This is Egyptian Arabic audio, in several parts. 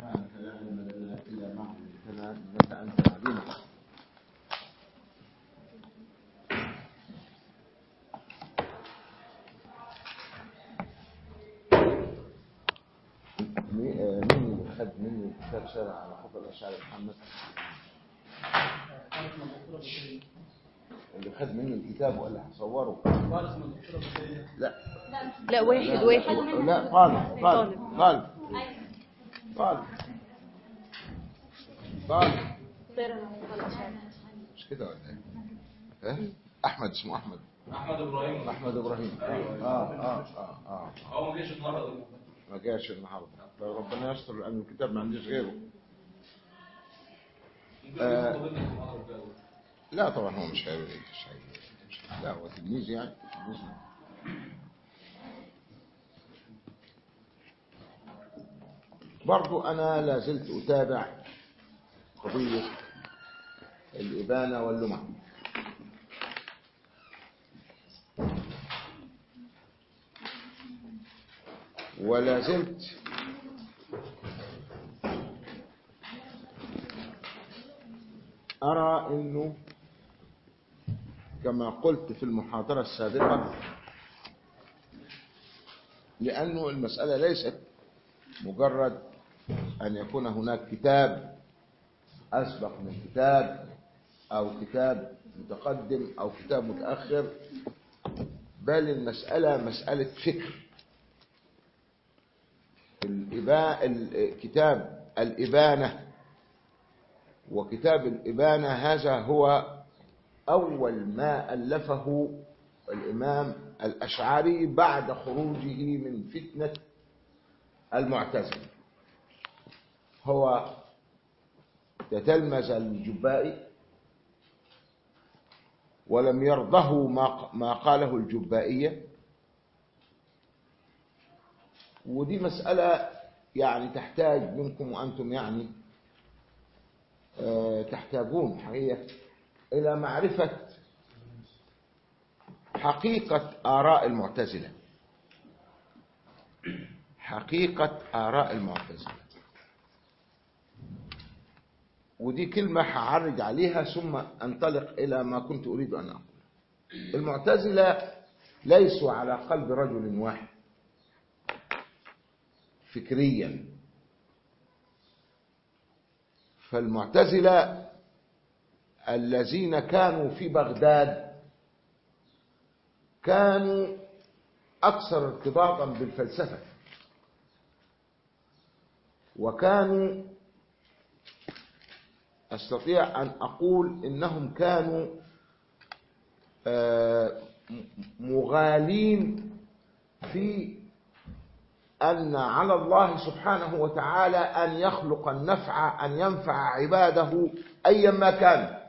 سبحانك لا علم لنا إلا ما علمتنا إنك أنت العليم مي- آه، مين اللي خد مني كتاب شارع على خطى الأشعري محمد اللي خد مني الكتاب ولا هصوره لا لا واحد واحد لا طالب طالب طالب طالب طالب مش كده ولا ايه؟ ها؟ احمد اسمه احمد احمد ابراهيم احمد ابراهيم اه اه اه اه هو ما جاش النهارده ما جاش النهارده طيب ربنا يستر لان الكتاب ما عنديش غيره آه. لا طبعا هو مش هيعمل ايه مش هيعمل إيه. مش هيعمل. لا هو تلميذ يعني تلميذ برضو انا لا زلت اتابع قضيه الابانه واللمع ولا زلت أرى أنه كما قلت في المحاضرة السابقة لأنه المسألة ليست مجرد أن يكون هناك كتاب أسبق من كتاب أو كتاب متقدم أو كتاب متأخر بل المسألة مسألة فكر الإبا... ال- كتاب الإبانة وكتاب الإبانة هذا هو أول ما ألفه الإمام الأشعري بعد خروجه من فتنة المعتزلة هو تتلمذ الجبائي ولم يرضه ما ما قاله الجبائية ودي مسألة يعني تحتاج منكم وأنتم يعني آه، تحتاجون حقيقة إلى معرفة حقيقة آراء المعتزلة حقيقة آراء المعتزلة ودي كلمة هعرج عليها ثم أنطلق إلى ما كنت أريد أن أقول المعتزلة ليسوا على قلب رجل واحد فكريا فالمعتزلة الذين كانوا في بغداد كانوا أكثر ارتباطا بالفلسفة وكانوا أستطيع أن أقول إنهم كانوا آه، م- مغالين في أن على الله سبحانه وتعالى أن يخلق النفع أن ينفع عباده أيما كان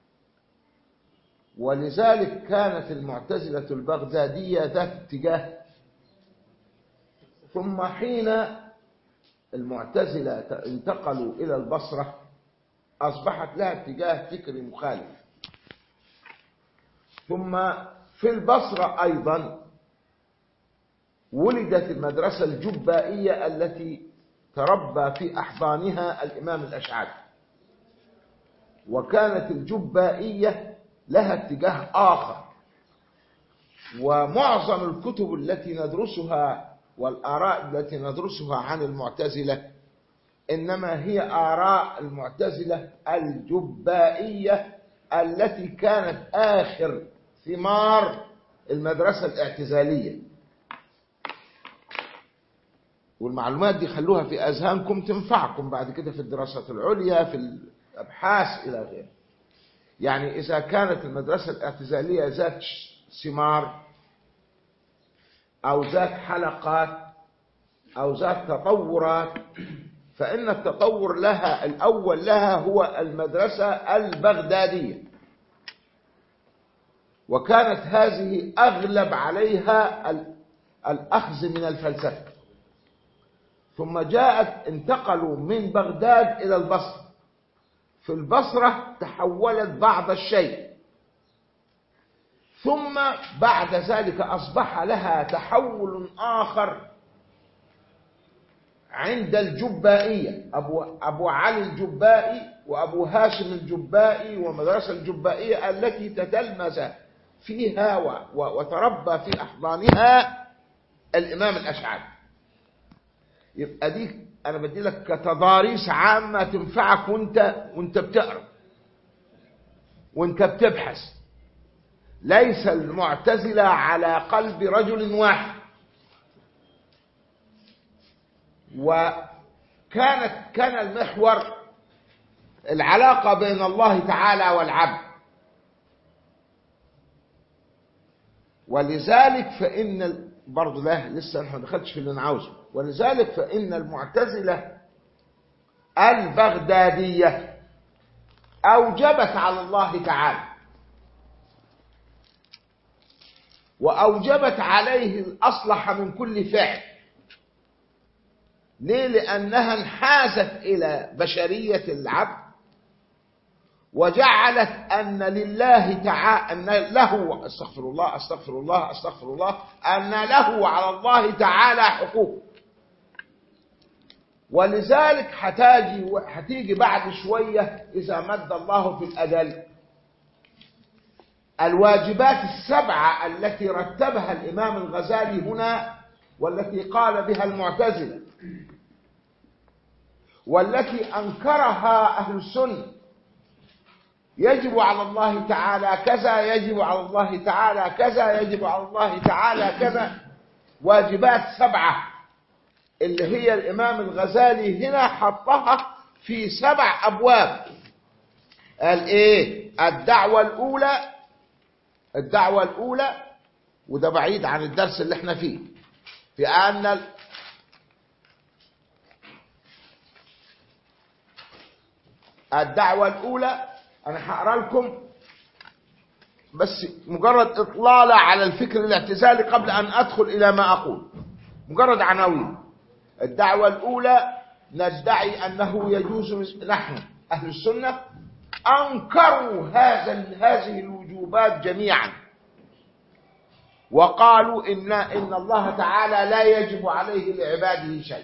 ولذلك كانت المعتزلة البغدادية ذات اتجاه ثم حين المعتزلة انتقلوا إلى البصرة أصبحت لها اتجاه فكري مخالف ثم في البصرة أيضا ولدت المدرسة الجبائية التي تربى في أحضانها الإمام الأشعري وكانت الجبائية لها اتجاه آخر ومعظم الكتب التي ندرسها والآراء التي ندرسها عن المعتزلة إنما هي آراء المعتزلة الجبائية التي كانت آخر ثمار المدرسة الاعتزالية والمعلومات دي خلوها في أذهانكم تنفعكم بعد كده في الدراسات العليا في الأبحاث إلى غيره يعني إذا كانت المدرسة الاعتزالية ذات ثمار أو ذات حلقات أو ذات تطورات فإن التطور لها الأول لها هو المدرسة البغدادية وكانت هذه أغلب عليها ال- الأخذ من الفلسفة ثم جاءت انتقلوا من بغداد إلى البصرة في البصرة تحولت بعض الشيء ثم بعد ذلك أصبح لها تحول آخر عند الجبائية أبو, أبو علي الجبائي وأبو هاشم الجبائي ومدرسة الجبائية التي تتلمذ فيها و- و- وتربى في أحضانها الإمام الأشعري يبقى دي أنا بدي لك كتضاريس عامة تنفعك وأنت وأنت بتقرأ وأنت بتبحث ليس المعتزلة على قلب رجل واحد وكانت كان المحور العلاقة بين الله تعالى والعبد ولذلك فإن ال- برضه ده لسه احنا ما دخلتش في اللي انا عاوزه ولذلك فإن المعتزلة البغدادية أوجبت على الله تعالى وأوجبت عليه الأصلح من كل فعل ليه لأنها انحازت إلى بشرية العبد وجعلت أن لله تعالى أن له استغفر الله استغفر الله استغفر الله أن له على الله تعالى حقوق ولذلك هتاجي هتيجي بعد شوية إذا مد الله في الأجل الواجبات السبعة التي رتبها الإمام الغزالي هنا والتي قال بها المعتزلة والتي أنكرها أهل السنة يجب على الله تعالى كذا يجب على الله تعالى كذا يجب على الله تعالى كذا واجبات سبعة اللي هي الإمام الغزالي هنا حطها في سبع أبواب قال إيه الدعوة الأولى الدعوة الأولى وده بعيد عن الدرس اللي احنا فيه في أن ال- الدعوة الأولى أنا هقرا لكم بس مجرد إطلالة على الفكر الاعتزالي قبل أن أدخل إلى ما أقول مجرد عناوين الدعوة الأولى ندعي أنه يجوز نحن أهل السنة أنكروا هذا هذه الوجوبات جميعا وقالوا إن إن الله تعالى لا يجب عليه لعباده شيء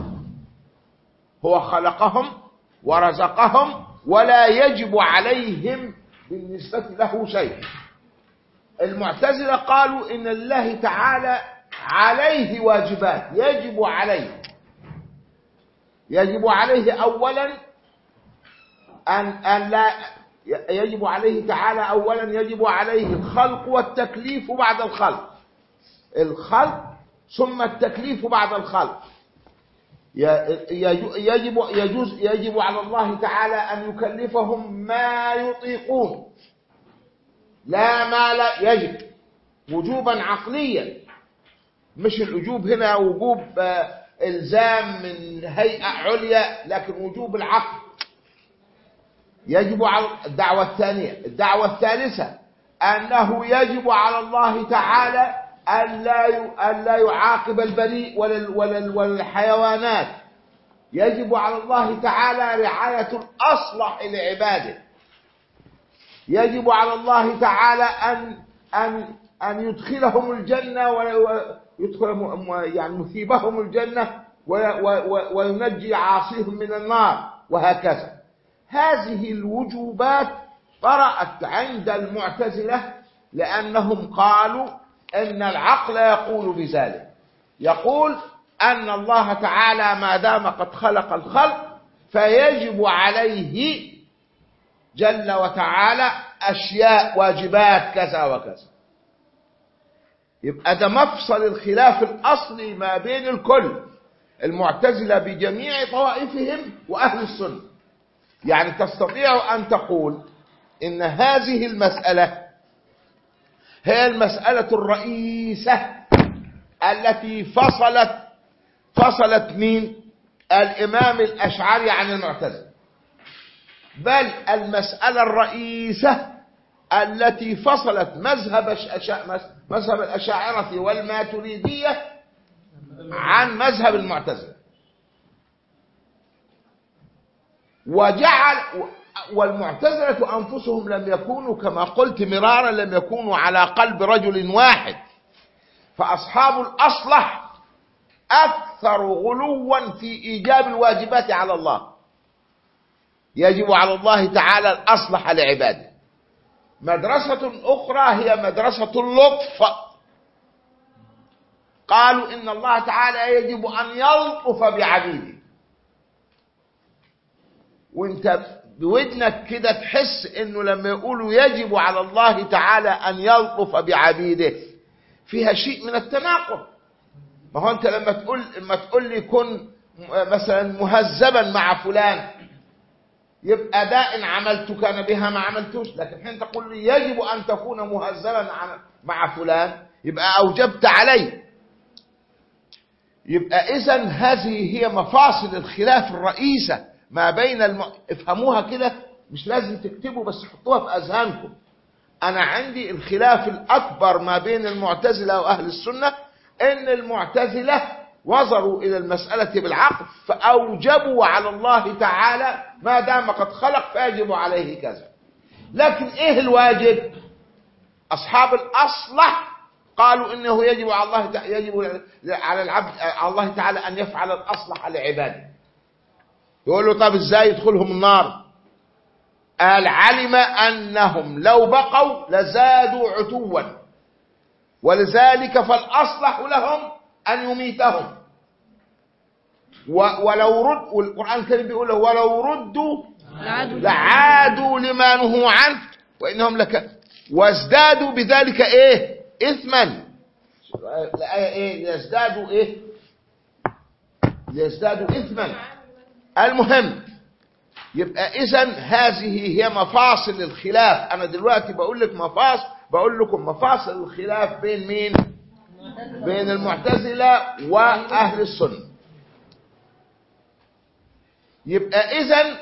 هو خلقهم ورزقهم ولا يجب عليهم بالنسبة له شيء المعتزلة قالوا إن الله تعالى عليه واجبات يجب عليه يجب عليه أولا أن, أن لا يجب عليه تعالى أولا يجب عليه الخلق والتكليف بعد الخلق الخلق ثم التكليف بعد الخلق يجب يجوز يجب على الله تعالى أن يكلفهم ما يطيقون لا ما لا يجب وجوبا عقليا مش الوجوب هنا وجوب آه، إلزام من هيئة عليا لكن وجوب العقل يجب على الدعوة الثانية الدعوة الثالثة أنه يجب على الله تعالى أن لا ي- أن لا يعاقب البريء ولا ال- ولا ال- ولا الحيوانات يجب على الله تعالى رعاية الأصلح لعباده يجب على الله تعالى أن أن أن يدخلهم الجنة ويدخل يعني مثيبهم الجنة و- و- و- وينجي عاصيهم من النار وهكذا هذه الوجوبات طرأت عند المعتزلة لأنهم قالوا أن العقل يقول بذلك يقول أن الله تعالى ما دام قد خلق الخلق فيجب عليه جل وتعالى أشياء واجبات كذا وكذا يبقى ده مفصل الخلاف الأصلي ما بين الكل المعتزلة بجميع طوائفهم وأهل السنة يعني تستطيع أن تقول إن هذه المسألة هي المسألة الرئيسة التي فصلت فصلت مين الإمام الأشعري عن المعتزلة بل المسألة الرئيسة التي فصلت مذهب الأشا- مذهب الأشاعرة والماتريدية عن مذهب المعتزلة وجعل والمعتزلة أنفسهم لم يكونوا كما قلت مرارا لم يكونوا على قلب رجل واحد فأصحاب الأصلح أكثر أكثر غلوا في إيجاب الواجبات على الله يجب على الله تعالى الأصلح لعباده مدرسة أخرى هي مدرسة اللطف قالوا إن الله تعالى يجب أن يلطف بعبيده وانت بودنك كده تحس انه لما يقولوا يجب على الله تعالى ان يلطف بعبيده فيها شيء من التناقض ما هو انت لما تقول لما تقول لي كن مثلا مهذبا مع فلان يبقى ده ان عملت كان بها ما عملتوش لكن حين تقول لي يجب ان تكون مهذبا عن- مع فلان يبقى اوجبت عليه يبقى اذا هذه هي مفاصل الخلاف الرئيسه ما بين الم... افهموها كده مش لازم تكتبوا بس حطوها في اذهانكم انا عندي الخلاف الاكبر ما بين المعتزله واهل السنه ان المعتزله وصلوا الى المساله بالعقل فاوجبوا على الله تعالى ما دام قد خلق فيجب عليه كذا لكن ايه الواجب اصحاب الاصلح قالوا انه يجب على الله تع- يجب على العبد على الله تعالى ان يفعل الاصلح لعباده يقول له طب ازاي يدخلهم النار قال علم انهم لو بقوا لزادوا عتوا ولذلك فالاصلح لهم ان يميتهم و- ولو رد والقران الكريم بيقول له ولو ردوا العدو لعادوا لما نهوا عنه وانهم لك وازدادوا بذلك ايه اثما الايه ايه ليزدادوا ايه ليزدادوا اثما المهم يبقى اذا هذه هي مفاصل الخلاف انا دلوقتي بقول لك مفاصل بقول لكم مفاصل الخلاف بين مين بين المعتزله واهل السنه يبقى اذا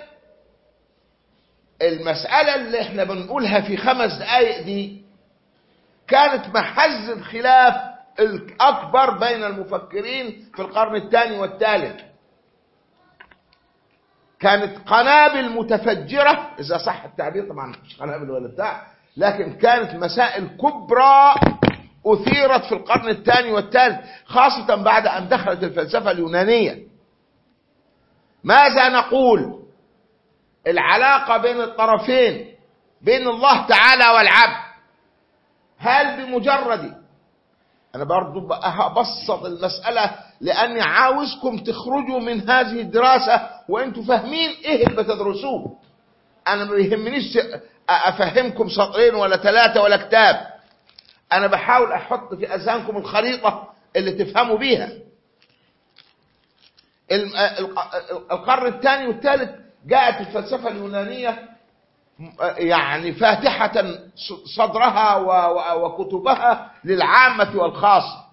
المسألة اللي احنا بنقولها في خمس دقايق دي كانت محز الخلاف الأكبر بين المفكرين في القرن الثاني والثالث كانت قنابل متفجرة إذا صح التعبير طبعا مش قنابل ولا بتاع لكن كانت مسائل كبرى أثيرت في القرن الثاني والثالث خاصة بعد أن دخلت الفلسفة اليونانية ماذا نقول العلاقة بين الطرفين بين الله تعالى والعبد هل بمجرد أنا برضو أبسط المسألة لأني عاوزكم تخرجوا من هذه الدراسة وأنتم فاهمين إيه اللي بتدرسوه أنا ما بيهمنيش أفهمكم سطرين ولا ثلاثة ولا كتاب أنا بحاول أحط في أذهانكم الخريطة اللي تفهموا بيها الم- الق- القرن الثاني والثالث جاءت الفلسفة اليونانية يعني فاتحة صدرها و- و- وكتبها للعامة والخاصة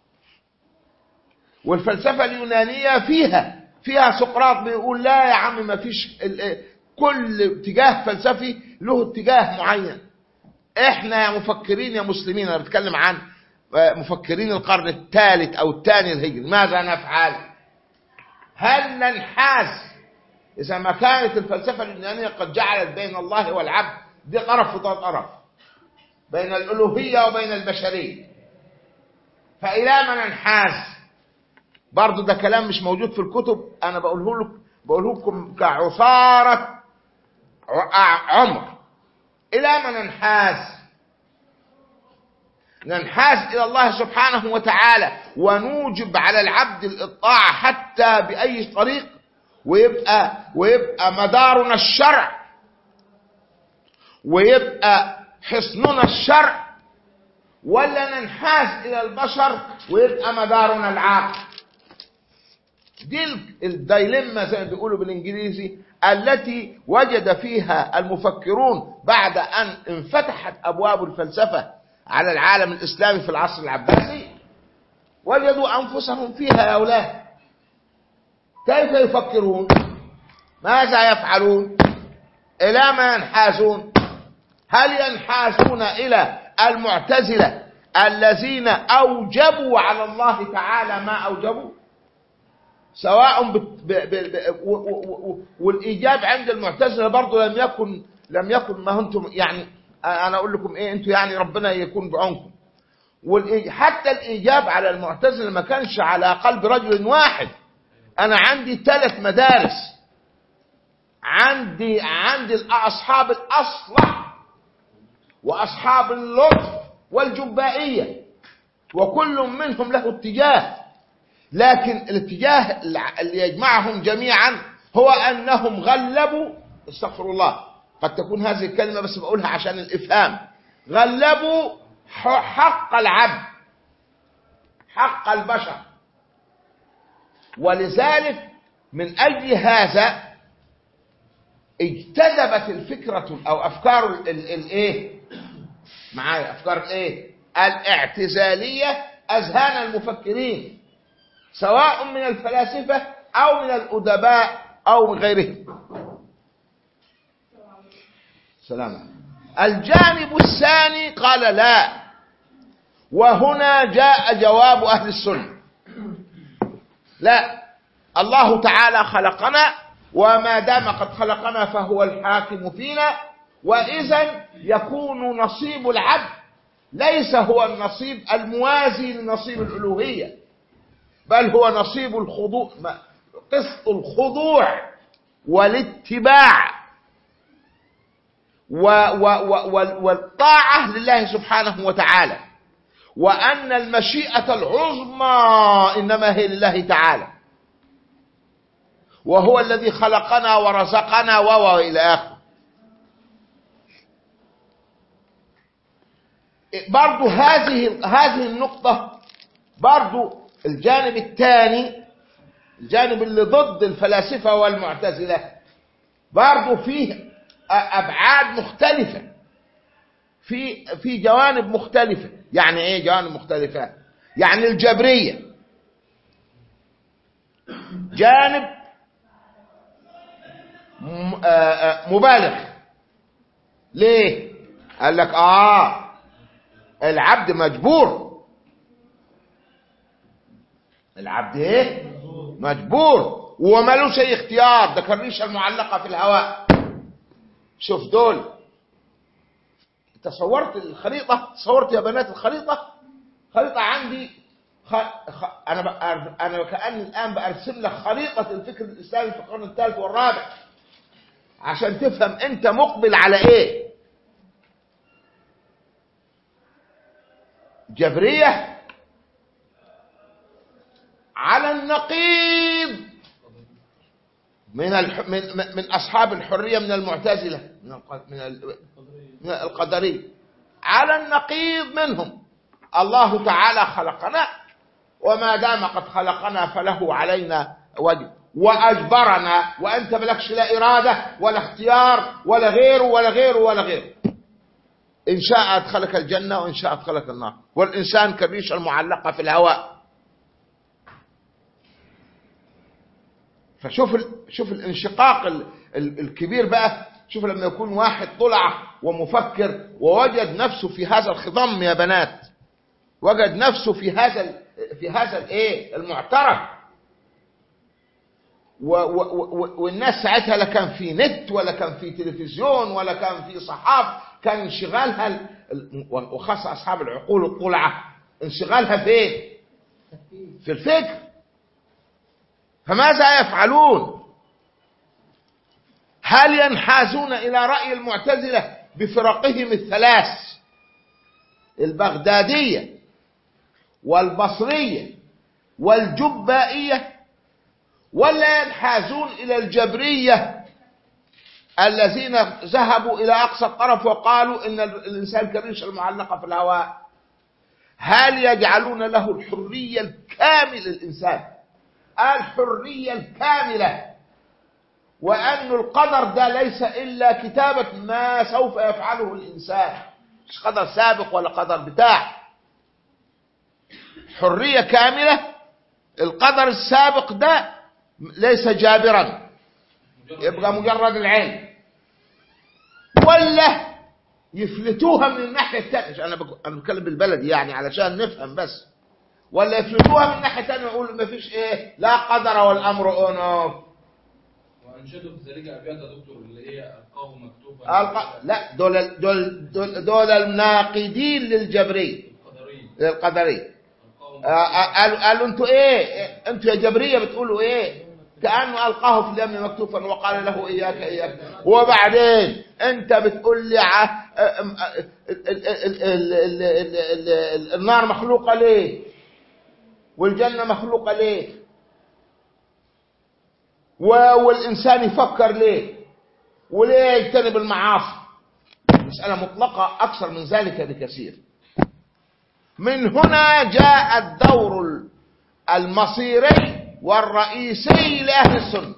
والفلسفة اليونانية فيها فيها سقراط بيقول لا يا عم ما فيش ال- كل اتجاه فلسفي له اتجاه معين احنا يا مفكرين يا مسلمين انا بتكلم عن مفكرين القرن الثالث او الثاني الهجري ماذا نفعل هل ننحاز إذا ما كانت الفلسفة اليونانية قد جعلت بين الله والعبد دي طرف وده طرف بين الألوهية وبين البشرية فإلى ما ننحاز برضو ده كلام مش موجود في الكتب أنا بقوله لكم بقوله لكم كعصارة ع- عمر إلى ما ننحاز ننحاز إلى الله سبحانه وتعالى ونوجب على العبد الإطاعة حتى بأي طريق ويبقى ويبقى مدارنا الشرع ويبقى حصننا الشرع ولا ننحاز إلى البشر ويبقى مدارنا العقل دي ال- الدايلما زي ما بيقولوا بالانجليزي التي وجد فيها المفكرون بعد ان انفتحت ابواب الفلسفه على العالم الاسلامي في العصر العباسي وجدوا انفسهم فيها يا اولاد كيف يفكرون ماذا يفعلون الى ما ينحازون هل ينحازون الى المعتزله الذين اوجبوا على الله تعالى ما اوجبوا سواء بت- ب... ب... ب... و... و... و... والايجاب عند المعتزله برضه لم يكن لم يكن ما انتم يعني انا اقول لكم ايه انتم يعني ربنا يكون بعونكم والإي- حتى الإيجاب على المعتزلة ما كانش على قلب رجل واحد أنا عندي ثلاث مدارس عندي عندي أصحاب الأصلح وأصحاب اللطف والجبائية وكل منهم له اتجاه لكن الاتجاه الع- اللي يجمعهم جميعا هو أنهم غلبوا استغفر الله قد تكون هذه الكلمة بس بقولها عشان الإفهام غلبوا ح- حق العبد حق البشر ولذلك من أجل هذا اجتذبت الفكرة أو أفكار ال- ال- الإيه معايا أفكار الإيه الاعتزالية أذهان المفكرين سواء من الفلاسفة أو من الأدباء أو من غيرهم سلامة الجانب الثاني قال لا وهنا جاء جواب أهل السنة لا الله تعالى خلقنا وما دام قد خلقنا فهو الحاكم فينا وإذا يكون نصيب العبد ليس هو النصيب الموازي لنصيب الألوهية بل هو نصيب الخضوع ما- قسط الخضوع والاتباع و و و وال- والطاعة لله سبحانه وتعالى وأن المشيئة العظمى إنما هي لله تعالى وهو الذي خلقنا ورزقنا و إلى آخره برضو هذه هذه النقطة برضو الجانب الثاني الجانب اللي ضد الفلاسفة والمعتزلة برضو فيه أبعاد مختلفة في في جوانب مختلفة يعني ايه جوانب مختلفة يعني الجبرية جانب م- آه، آه، مبالغ ليه قال لك اه العبد مجبور العبد ايه مجبور ومالوش اي اختيار ده كالريشه المعلقه في الهواء شوف دول تصورت الخريطه تصورت يا بنات الخريطه خريطه عندي خ... خ... انا ب... انا كاني الان برسم لك خريطه الفكر الاسلامي في القرن الثالث والرابع عشان تفهم انت مقبل على ايه جبريه على النقيض من الح... من من اصحاب الحريه من المعتزله من الق... من, ال... من القدريه على النقيض منهم الله تعالى خلقنا وما دام قد خلقنا فله علينا واجب واجبرنا وانت ملكش لا اراده ولا اختيار ولا غيره ولا غيره ولا غيره ان شاء ادخلك الجنه وان شاء ادخلك النار والانسان كالريشه المعلقه في الهواء فشوف ال... شوف الانشقاق ال... ال... الكبير بقى شوف لما يكون واحد طلع ومفكر ووجد نفسه في هذا الخضم يا بنات وجد نفسه في هذا ال... في هذا الايه المعترك و... و... و... والناس ساعتها لا كان في نت ولا كان في تلفزيون ولا كان في صحافه كان انشغالها ال... ال- وخاصه اصحاب العقول الطلعه انشغالها فين؟ في الفكر فماذا يفعلون هل ينحازون إلى رأي المعتزلة بفرقهم الثلاث البغدادية والبصرية والجبائية ولا ينحازون إلى الجبرية الذين ذهبوا إلى أقصى الطرف وقالوا إن الإنسان كالريشة المعلقة في الهواء هل يجعلون له الحرية الكاملة للإنسان الحرية الكاملة وأن القدر ده ليس إلا كتابة ما سوف يفعله الإنسان مش قدر سابق ولا قدر بتاع حرية كاملة القدر السابق ده ليس جابرا يبقى مجرد العلم ولا يفلتوها من الناحية الثانية أنا بك- أنا بتكلم بالبلدي يعني علشان نفهم بس ولا يفلتوها من الناحية الثانية ويقولوا ما فيش إيه لا قدر والأمر أنوف وانشدوا في ذلك ابيات يا دكتور اللي هي القاه مكتوبا الق... لا دول دول دول, دول الناقدين للجبرية القدريه القدرية آه، آه، قالوا قالوا انتوا ايه انتوا يا جبرية بتقولوا ايه كأنه ألقاه في اليم مكتوفا وقال له إياك إياك وبعدين أنت بتقول لي ع- أم- ال- ال- ال- ال- ال- ال- ال- النار مخلوقة ليه والجنة مخلوقة ليه و- والإنسان يفكر ليه وليه يجتنب المعاصي مسألة مطلقة أكثر من ذلك بكثير من هنا جاء الدور المصيري والرئيسي لأهل السنة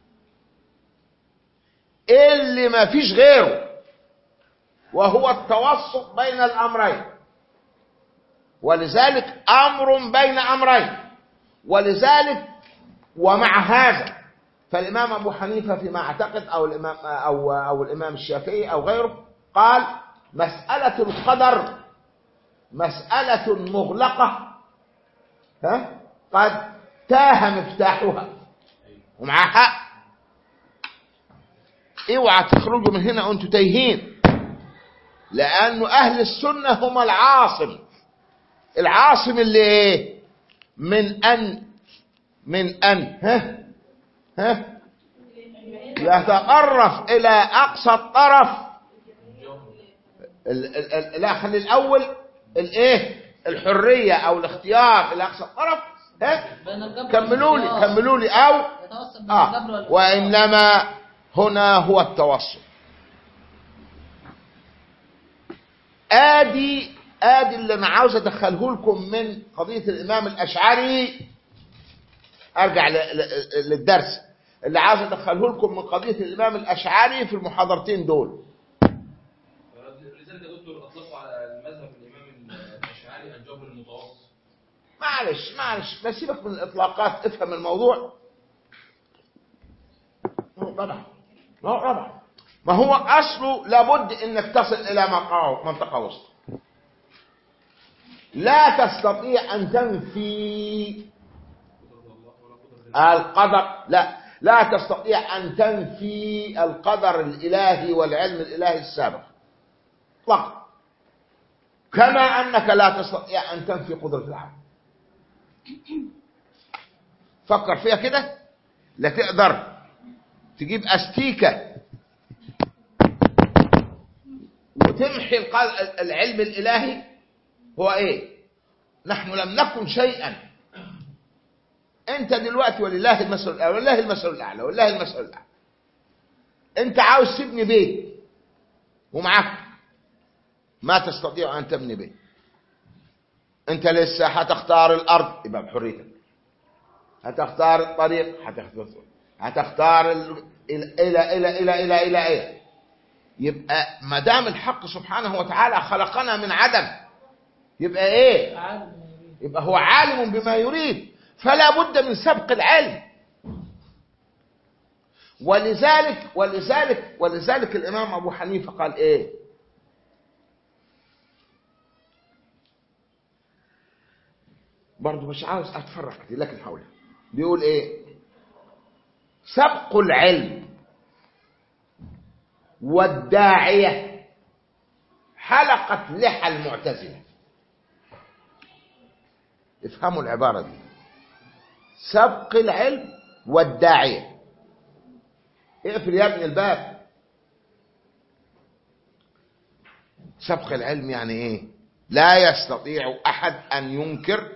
اللي ما فيش غيره وهو التوسط بين الأمرين ولذلك أمر بين أمرين ولذلك ومع هذا فالإمام أبو حنيفة فيما أعتقد أو الإمام أو أو الإمام الشافعي أو غيره قال مسألة القدر مسألة مغلقة ها قد تاه مفتاحها ومعاه حق اوعى تخرجوا من هنا وانتم تايهين لأنه أهل السنة هم العاصم العاصم اللي ايه من أن من أن ها ها يتطرف إلى أقصى الطرف ال- ال- ال- لا خلي الأول الإيه الحرية أو الاختيار إلى أقصى الطرف ها بين الجبر كملوا لي والاختيار. كملوا لي أو يتوسط بين الجبر آه والاختيار. وإنما هنا هو التوسط آدي آدي اللي أنا عاوز أدخله لكم من قضية الإمام الأشعري أرجع ل- ل- للدرس اللي عاوز أدخله لكم من قضية الإمام الأشعري في المحاضرتين دول لذلك يا دكتور اطلقوا على مذهب الامام الاشعري الجبر المتوسط معلش معلش ما سيبك من الإطلاقات افهم الموضوع هو طبعا ما هو طبعا ما هو أصله لابد إنك تصل إلى مقا- منطقة وسط لا تستطيع أن تنفي القدر لا لا تستطيع أن تنفي القدر الإلهي والعلم الإلهي السابق فقط كما أنك لا تستطيع أن تنفي قدرة العبد فكر فيها كده لا تقدر تجيب أستيكة وتمحي الق- العلم الإلهي هو إيه نحن لم نكن شيئا أنت دلوقتي ولله المثل الأعلى ولله المثل الأعلى ولله المثل الأعلى أنت عاوز تبني بيت ومعاك ما تستطيع أن تبني بيت أنت لسه هتختار الأرض يبقى بحريتك هتختار الطريق هتختار هتختار ال... إلى إلى إلى إلى إلى إلى إلى يبقى ما دام الحق سبحانه وتعالى خلقنا من عدم يبقى إيه؟ عالم ما يريد. يبقى هو عالم بما يريد فلا بد من سبق العلم ولذلك ولذلك ولذلك الامام ابو حنيفه قال ايه برضه مش عاوز اتفرق كتير لكن حولها بيقول ايه سبق العلم والداعيه حلقت لحى المعتزله افهموا العبارة دي سبق العلم والداعية اقفل يا ابني الباب سبق العلم يعني ايه لا يستطيع احد ان ينكر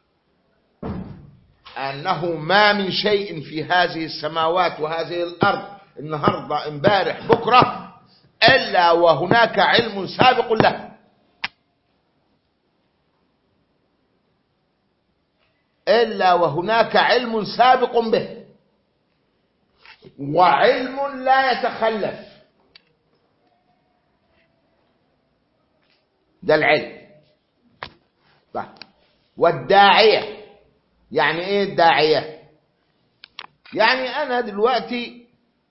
انه ما من شيء في هذه السماوات وهذه الارض النهارده امبارح بكره الا وهناك علم سابق له إلا وهناك علم سابق به وعلم لا يتخلف ده العلم طيب والداعية يعني ايه الداعية يعني انا دلوقتي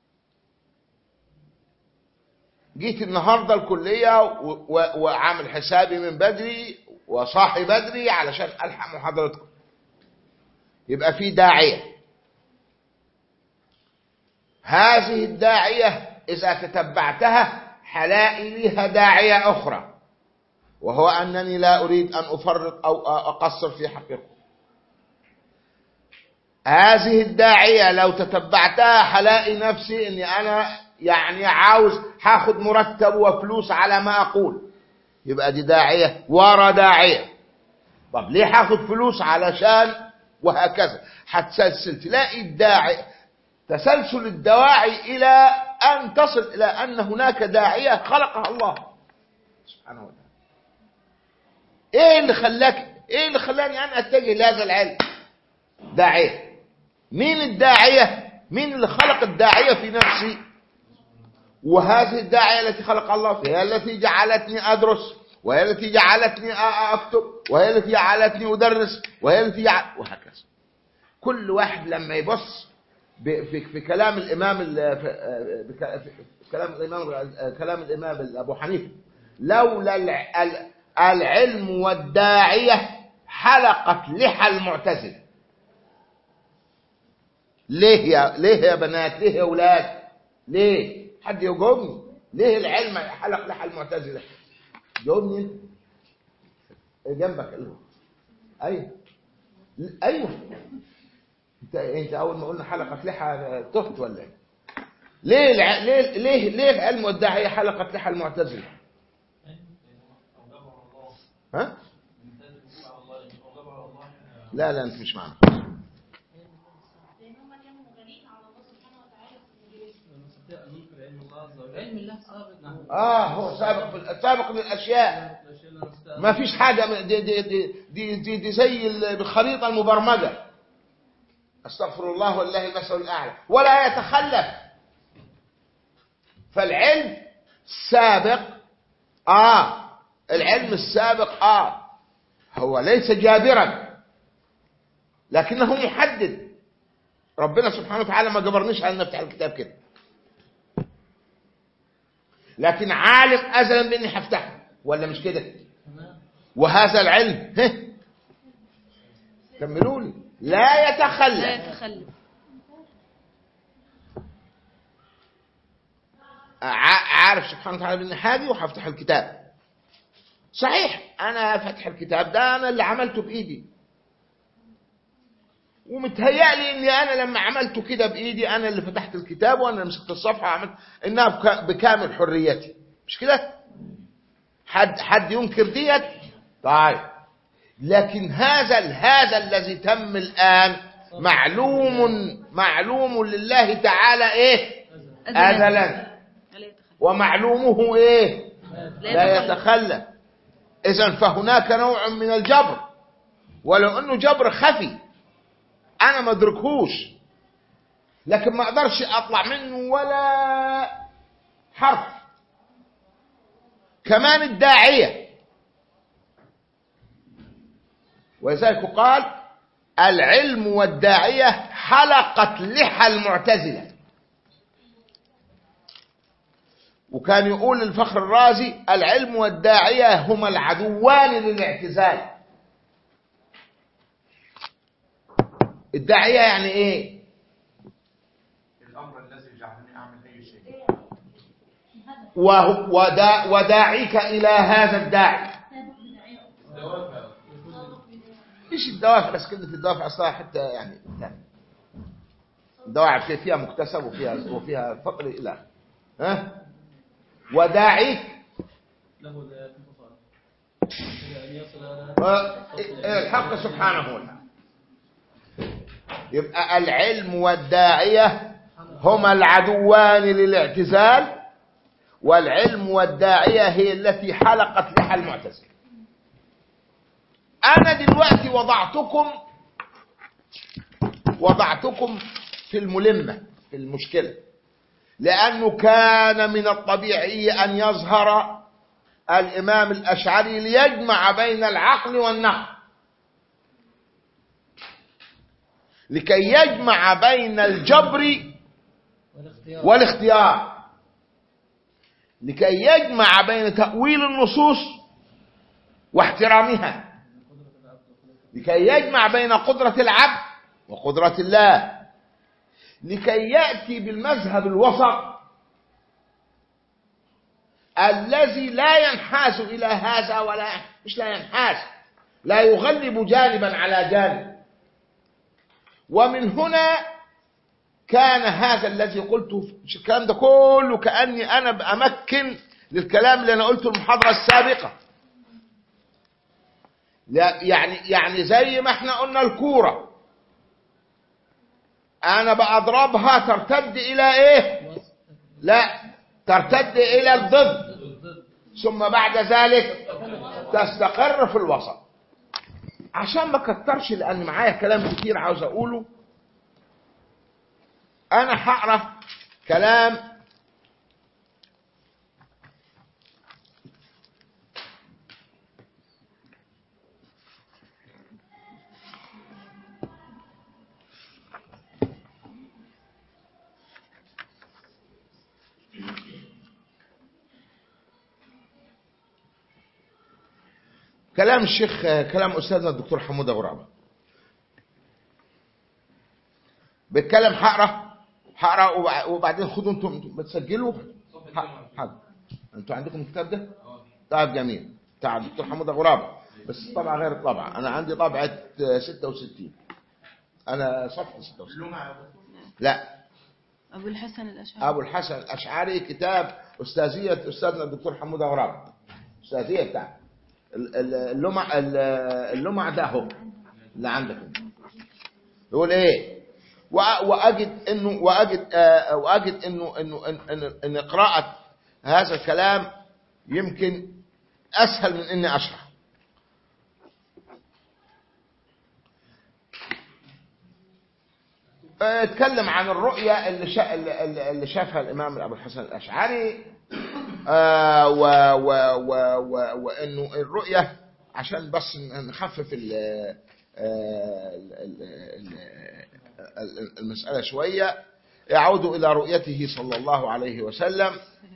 جيت النهاردة الكلية و- و- وعامل حسابي من بدري وصاحي بدري علشان ألحق محاضرتكم يبقى في داعية هذه الداعية إذا تتبعتها هلاقي لها داعية أخرى وهو أنني لا أريد أن أفرط أو أقصر في حقكم هذه الداعية لو تتبعتها حلاقي نفسي أني أنا يعني عاوز هاخد مرتب وفلوس على ما أقول يبقى دي داعية ورا داعية طب ليه هاخد فلوس علشان وهكذا هتسلسل تلاقي الداعي تسلسل الدواعي إلى أن تصل إلى أن هناك داعية خلقها الله سبحانه وتعالى ايه اللي خلاك ايه اللي خلاني انا اتجه لهذا العلم داعيه مين الداعيه مين اللي خلق الداعيه في نفسي وهذه الداعيه التي خلق الله فيها التي جعلتني ادرس وهي التي جعلتني أ- اكتب وهي التي جعلتني ادرس وهي التي جعل وهكذا كل واحد لما يبص ب- في, في كلام الامام ال- في بك- في كلام الامام كلام الامام ابو حنيفه لولا الع- ال- العلم والداعيه حلقت لحى المعتزله ليه يا ليه يا بنات ليه يا اولاد ليه حد يجاوبني ليه العلم حلق لحى المعتزله جاوبني انت جنبك قلبه. ايوه ايوه انت انت اول ما قلنا حلقه لحى تهت ولا ايه ليه الع... ليه ليه ليه العلم والداعيه حلقت لحى المعتزله ها لا لا انت مش معنا لان هم كانوا غالين على الله سبحانه وتعالى علم الله سابق اه هو سابق في ال- سابق للاشياء ما فيش حاجه من- دي دي دي دي, دي, دي زي ال- الخريطه المبرمجه استغفر الله والله المثل الاعلى ولا يتخلف فالعلم سابق اه العلم السابق اه هو ليس جابرا لكنه محدد ربنا سبحانه وتعالى ما جبرنيش على نفتح الكتاب كده لكن عالم ازلا باني هفتحه ولا مش كده وهذا العلم ها كملوا لي لا لا يتخلف يتخلف ع- عارف سبحانه وتعالى باني حاجه وهفتح الكتاب صحيح انا فتح الكتاب ده انا اللي عملته بايدي ومتهيألي اني انا لما عملته كده بايدي انا اللي فتحت الكتاب وانا اللي مسكت الصفحه وعملت انها بك- بكامل حريتي مش كده حد حد ينكر ديت طيب لكن هذا هذا الذي تم الان معلوم معلوم لله تعالى ايه ازلا لا يتخلف ومعلومه ايه لا لا يتخلف اذا فهناك نوع من الجبر ولو انه جبر خفي انا ما ادركهوش لكن ما اقدرش اطلع منه ولا حرف كمان الداعيه ولذلك قال العلم والداعيه حلقت لحى المعتزله وكان يقول الفخر الرازي العلم والداعية هما العدوان للاعتزال الداعية يعني ايه الامر الذي جعلني اعمل اي شيء وهو- ودا وداعيك إلى هذا الداعي دوافع ايش الدوافع بس كلمة الدوافع اصلها حتى يعني ثاني. الدوافع فيها- فيها مكتسب وفيها وفيها فقر الى آخره. ها وداعيك له الآيات المفصلة إلى أن يصل إلى آه، الحق سبحانه وتعالى يبقى العلم والداعية هما العدوان للاعتزال والعلم والداعية هي التي حلقت لحى المعتزلة أنا دلوقتي وضعتكم وضعتكم في الملمة في المشكلة لأنه كان من الطبيعي أن يظهر الإمام الأشعري ليجمع بين العقل والنقل لكي يجمع بين الجبر والاختيار والاختيار لكي يجمع بين تأويل النصوص واحترامها لكي يجمع بين قدرة العبد وقدرة الله لكي يأتي بالمذهب الوسط الذي لا ينحاز إلى هذا ولا مش لا ينحاز لا يغلب جانبا على جانب ومن هنا كان هذا الذي قلته في الكلام ده كله كأني أنا بأمكن للكلام اللي أنا قلته المحاضرة السابقة لا يعني يعني زي ما احنا قلنا الكورة أنا بأضربها ترتد إلى إيه؟ لا ترتد إلى الضد ثم بعد ذلك تستقر في الوسط عشان ما كترش لأن معايا كلام كتير عاوز أقوله أنا هقرا كلام كلام الشيخ كلام أستاذنا الدكتور حمودة غرابة بيتكلم هقرا هقرا وبع- وبعدين خدوا انتم انتم بتسجلوا ح- حاضر انتوا عندكم الكتاب ده؟ طيب جميل بتاع الدكتور حمودة غرابة بس طبعا غير الطبعة انا عندي طبعة 66 انا صفحة 66 اللمعة لا أبو الحسن الأشعري ابو الحسن الاشعري كتاب استاذيه استاذنا الدكتور حمود غراب استاذيه بتاع ال- ال- اللمع ال- اللمع ده هو اللي عندك يقول ايه وأ- واجد انه واجد آه، واجد انه انه ان, إن, إن قراءه هذا الكلام يمكن اسهل من اني اشرح اتكلم عن الرؤية اللي, شا... اللي اللي شافها الإمام أبو الحسن الأشعري آه و... و... و... و... وإنه الرؤية عشان بس نخفف ال... آه، ال- ال- ال- المسألة شوية يعود إلى رؤيته صلى الله عليه وسلم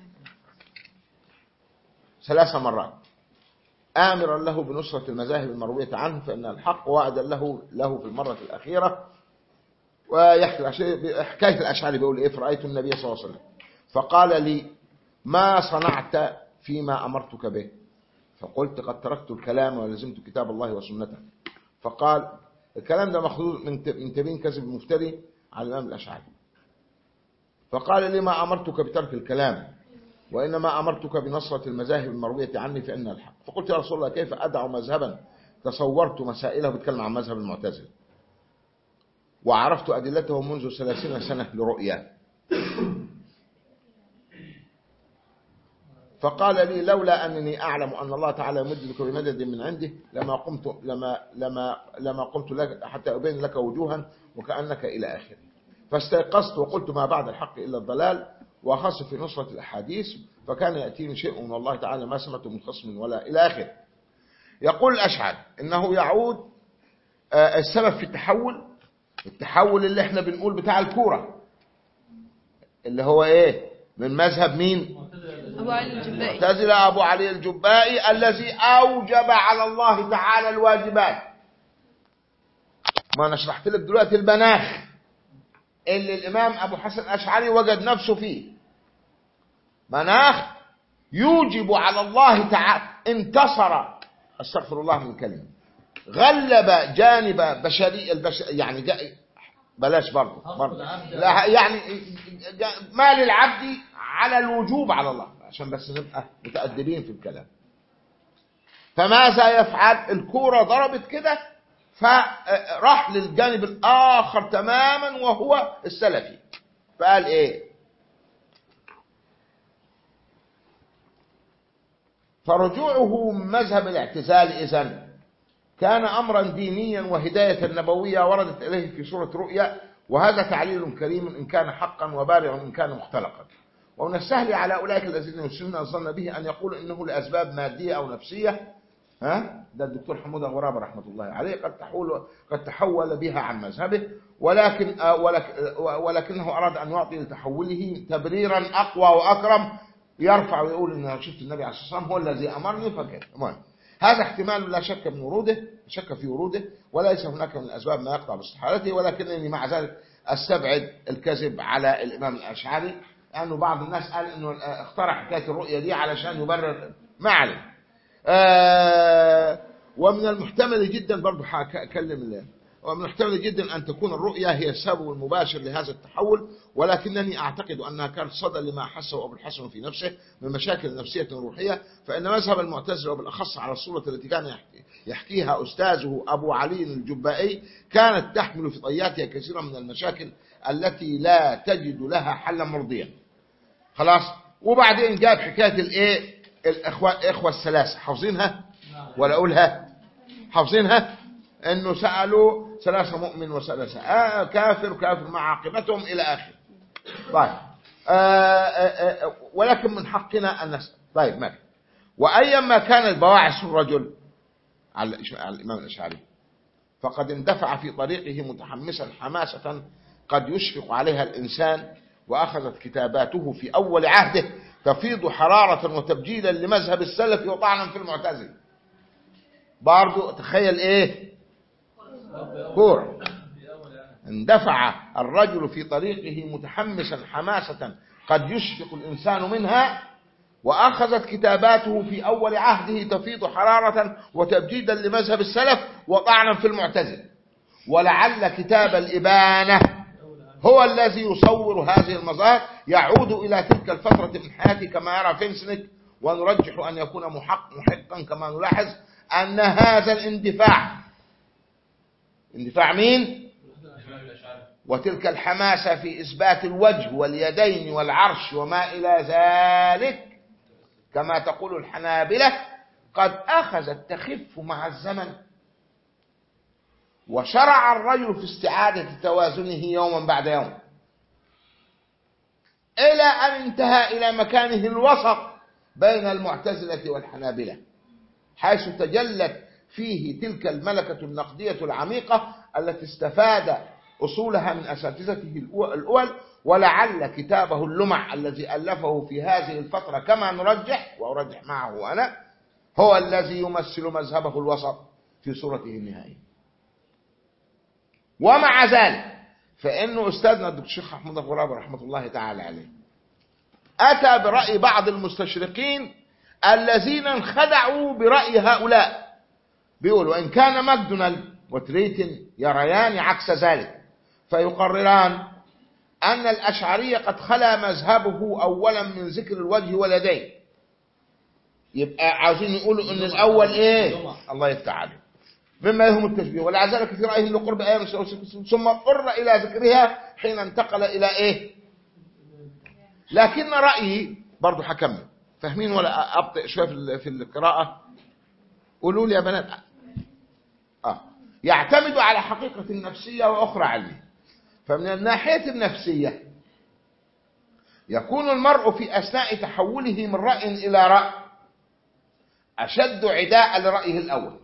ثلاث مرات آمرا له بنصرة المذاهب المروية عنه فإن الحق وعدا له له في المرة الأخيرة ويحكي الأشعري حكاية الأشعري بيقول إيه فرأيت النبي صلى الله عليه وسلم فقال لي ما صنعت فيما أمرتك به فقلت قد تركت الكلام ولزمت كتاب الله وسنته فقال الكلام ده مخلوط من ت- من تبين كذب المفتري على الإمام الأشعري فقال لي ما أمرتك بترك الكلام وإنما أمرتك بنصرة المذاهب المروية عني فإن الحق فقلت يا رسول الله كيف أدع مذهبا تصورت مسائله بيتكلم عن مذهب المعتزلة وعرفت أدلته منذ ثلاثين سنة لرؤياه فقال لي لولا أنني أعلم أن الله تعالى يمدك بمدد من عنده لما قمت لما لما لما قمت لك حتى أبين لك وجوها وكأنك إلى آخره فاستيقظت وقلت ما بعد الحق إلا الضلال وخاص في نصرة الأحاديث فكان يأتيني شيء من الله تعالى ما سمعت من خصم ولا إلى آخره يقول الأشعر إنه يعود آه، السبب في التحول التحول اللي احنا بنقول بتاع الكورة اللي هو ايه من مذهب مين أبو علي الجبائي معتزلة أبو علي الجبائي الذي أوجب على الله تعالى الواجبات ما أنا شرحت لك دلوقتي المناخ اللي الإمام أبو حسن الأشعري وجد نفسه فيه مناخ يوجب على الله تعالى انتصر استغفر الله من كلمة غلب جانب بشري البش يعني جا بلاش برضه برضه لا يعني جا- ما للعبد على الوجوب على الله عشان بس نبقى متأدبين في الكلام فماذا يفعل الكورة ضربت كده فراح للجانب الآخر تماما وهو السلفي فقال ايه فرجوعه من مذهب الاعتزال إذن كان أمرا دينيا وهداية نبوية وردت إليه في سورة رؤيا وهذا تعليل كريم إن كان حقا وبارع إن كان مختلقا ومن السهل على أولئك الذين يسلمون الظن به أن يقولوا إنه لأسباب مادية أو نفسية ها ده الدكتور حمود غراب رحمة الله عليه قد تحول قد تحول بها عن مذهبه ولكن آه، ولك ولكنه أراد أن يعطي لتحوله تبريرا أقوى وأكرم يرفع ويقول إن شفت النبي عليه الصلاة والسلام هو الذي أمرني فكذا المهم هذا احتمال لا شك من وروده شك في وروده وليس هناك من الأسباب ما يقطع باستحالته ولكنني مع ذلك استبعد الكذب على الإمام الأشعري لانه بعض الناس قال انه اخترع حكايه الرؤيه دي علشان يبرر ما عليه آه ومن المحتمل جدا برضه هكلم الله ومن المحتمل جدا ان تكون الرؤيا هي السبب المباشر لهذا التحول ولكنني اعتقد انها كانت صدى لما حسه ابو الحسن في نفسه من مشاكل نفسيه روحيه فان مذهب المعتزله وبالاخص على الصوره التي كان يحكي يحكيها استاذه ابو علي الجبائي كانت تحمل في طياتها كثيرا من المشاكل التي لا تجد لها حلا مرضيا خلاص وبعدين جاب حكايه الايه الاخوه الاخوه الثلاثه حافظينها ولا اقولها حافظينها انه سالوا ثلاثه مؤمن وثلاثه آه كافر وكافر مع عاقبتهم الى اخره طيب آه آه آه ولكن من حقنا ان نسال طيب ماشي وايما كانت بواعث الرجل على على الامام الاشعري فقد اندفع في طريقه متحمسا حماسه قد يشفق عليها الانسان واخذت كتاباته في اول عهده تفيض حراره وتبجيلا لمذهب السلف وطعنا في المعتزله برضو تخيل ايه كورة اندفع الرجل في طريقه متحمسا حماسة قد يشفق الإنسان منها وأخذت كتاباته في أول عهده تفيض حرارة وتبجيدا لمذهب السلف وطعنا في المعتزلة ولعل كتاب الإبانة هو الذي يصور هذه المظاهر يعود إلى تلك الفترة من حياته كما يرى فينسنك ونرجح أن يكون محق محقا كما نلاحظ أن هذا الاندفاع اندفاع مين؟ وتلك الحماسة في إثبات الوجه واليدين والعرش وما إلى ذلك كما تقول الحنابلة قد أخذت تخف مع الزمن وشرع الرجل في استعادة توازنه يوما بعد يوم إلى أن انتهى إلى مكانه الوسط بين المعتزلة والحنابلة حيث تجلت فيه تلك الملكة النقدية العميقة التي استفاد أصولها من أساتذته الأول ولعل كتابه اللمع الذي ألفه في هذه الفترة كما نرجح وأرجح معه أنا هو الذي يمثل مذهبه الوسط في صورته النهائية ومع ذلك فإنه أستاذنا الدكتور الشيخ محمود الغراب رحمة الله تعالى عليه أتى برأي بعض المستشرقين الذين انخدعوا برأي هؤلاء بيقول وإن كان ماكدونالد وتريتن يريان عكس ذلك فيقرران أن الأشعرية قد خلا مذهبه أولا من ذكر الوجه واليدين يبقى عاوزين يقولوا أن الأول إيه الله يفتح عليه مما يهم التشبيه ولعل ذلك في رأيه لقرب أيام ثم اضطر إلى ذكرها حين انتقل إلى إيه لكن رأيي برضو حكمل فاهمين ولا أبطئ شوية في القراءة قولوا لي يا بنات آه. يعتمد على حقيقة نفسية وأخرى علمية فمن الناحية النفسية يكون المرء في أثناء تحوله من رأي إلى رأي أشد عداء لرأيه الأول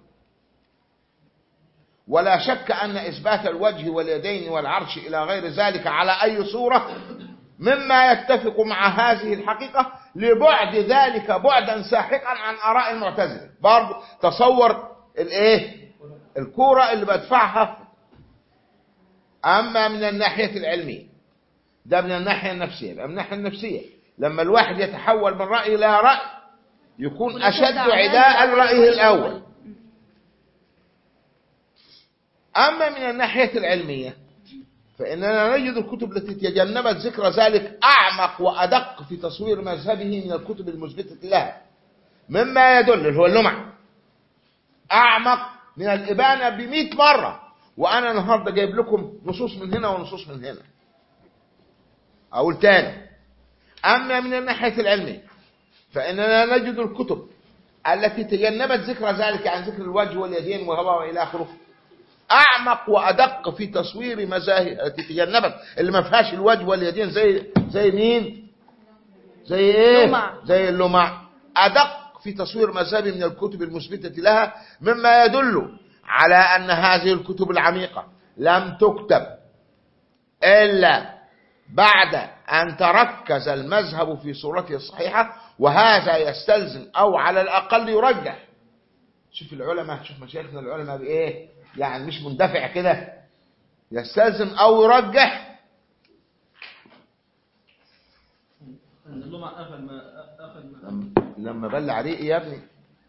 ولا شك أن إثبات الوجه واليدين والعرش إلى غير ذلك على أي صورة مما يتفق مع هذه الحقيقة لبعد ذلك بعدا ساحقا عن آراء المعتزلة برضه تصور الايه الكورة اللي بدفعها أما من الناحية العلمية ده من الناحية النفسية من الناحية النفسية لما الواحد يتحول من رأي إلى رأي يكون أشد عداء لرأيه الأول أما من الناحية العلمية فإننا نجد الكتب التي تجنبت ذكر ذلك أعمق وأدق في تصوير مذهبه من الكتب المثبتة لها مما يدل اللي هو اللمع أعمق من الإبانة بمئة مرة وأنا النهاردة جايب لكم نصوص من هنا ونصوص من هنا أقول تاني أما من الناحية العلمية فإننا نجد الكتب التي تجنبت ذكر ذلك عن ذكر الوجه واليدين وهو وإلى آخره أعمق وأدق في تصوير مذاهب التي تجنبت اللي ما فيهاش الوجه واليدين زي زي مين؟ زي إيه؟ لمع. زي اللمع أدق في تصوير مذاهب من الكتب المثبتة لها مما يدل على أن هذه الكتب العميقة لم تكتب إلا بعد أن تركز المذهب في صورته الصحيحة وهذا يستلزم أو على الأقل يرجح شوف العلماء شوف مشايخنا العلماء بإيه يعني مش مندفع كده يستلزم أو يرجح نقول له اخذ ما اخذ ما لما- لما بلع ريقي يا ابني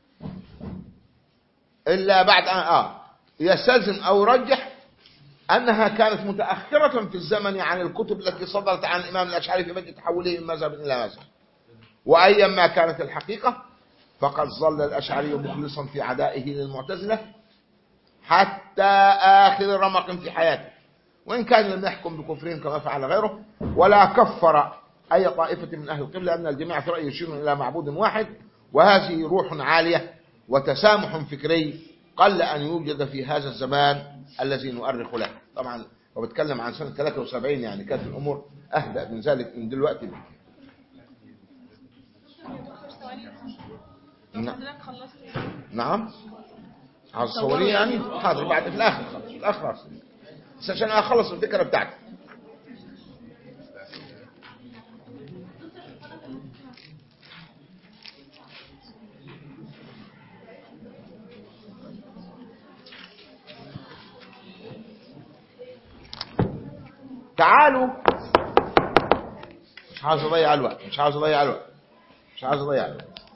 إلا بعد أن آه يستلزم أو يرجح أنها كانت متأخرة في الزمن عن الكتب التي صدرت عن الإمام الأشعري في بدء تحوله من مذهب إلى مذهب وأيا ما كانت الحقيقة فقد ظل الأشعري مخلصا في عدائه للمعتزلة حتى آخر رمق في حياته وإن كان لم يحكم بكفرهم كما فعل غيره ولا كفر أي طائفة من أهل القبلة أن الجميع في رأيه يشير إلى معبود واحد وهذه روح عالية وتسامح فكري قل أن يوجد في هذا الزمان الذي نؤرخ له طبعا وبتكلم عن سنة 73 يعني كانت الأمور أهدأ من ذلك من دلوقتي بكتير. نعم. حضرتك خلصت نعم عاوز تصوريه يعني حاضر بعد في الاخر خلاص في الاخر خلاص بس عشان اخلص الفكره بتاعتي تعالوا مش عاوز اضيع الوقت مش عاوز اضيع الوقت مش عاوز اضيع الوقت